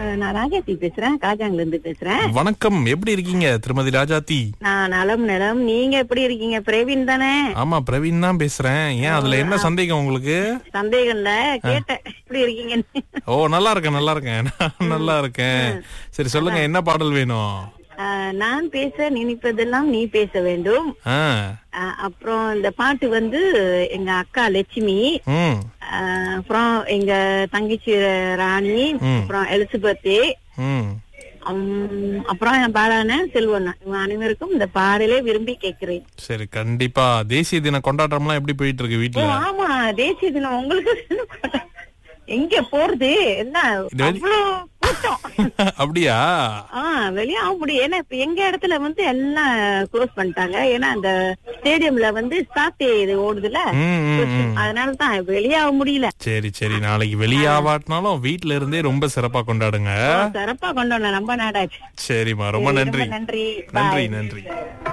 நான் ராஜாத்தி பேசுறேன் காஜாங்ல இருந்து பேசுறேன் வணக்கம் எப்படி இருக்கீங்க திருமதி ராஜாத்தி நான் நலம் நலம் நீங்க எப்படி இருக்கீங்க பிரவீன் தானே ஆமா பிரவீன் தான் பேசுறேன் ஏன் அதுல என்ன சந்தேகம் உங்களுக்கு சந்தேகம் இல்ல கேட்டேன் எப்படி இருக்கீங்கன்னு ஓ நல்லா இருக்கேன் நல்லா இருக்கேன் நான் நல்லா இருக்கேன் சரி சொல்லுங்க என்ன பாடல் வேணும் ஆ, நான் பேச நினைப்பதெல்லாம் நீ பேச வேண்டும் ஆ ஆ, அப்புறம் இந்த பாட்டு வந்து எங்க அக்கா லட்சுமி ம் ஆ, அப்புறம் எங்க தங்கச்சி ராணி அப்புறம் எலிசபெத்து ம் உம், அப்புறம் என் பாலான செல்வண்ணா இவங்க அனைவருக்கும் இந்த பாடலே விரும்பி கேட்கிறேன் சரி கண்டிப்பா தேசிய தின கொண்டாட்டம்லாம் எப்படி போயிட்டு இருக்கு ஓ, வீட்டுல ஆமா தேசிய தினம் உங்களுக்கு எங்க போறது என்ன இது வெளி- அவ்வளவு கூட்டம் அப்படியா ஆஹ் வெளியே ஆக முடியும் ஏன்னா இப்ப எங்க இடத்துல வந்து எல்லாம் க்ளோஸ் பண்ணிட்டாங்க ஏன்னா அந்த ஸ்டேடியம்ல வந்து சாத்தே இது ஓடுதுல ம், ம், ம். அதனால தான் வெளியே ஆக முடியல சரி சரி நாளைக்கு வெளியாவாட்டினாலும் வீட்ல இருந்தே ரொம்ப சிறப்பா கொண்டாடுங்க சிறப்பா கொண்டு வந்தோம் ரொம்ப நாடாச்சு சரிம்மா ரொம்ப நன்றி நன்றி நன்றி Bye. நன்றி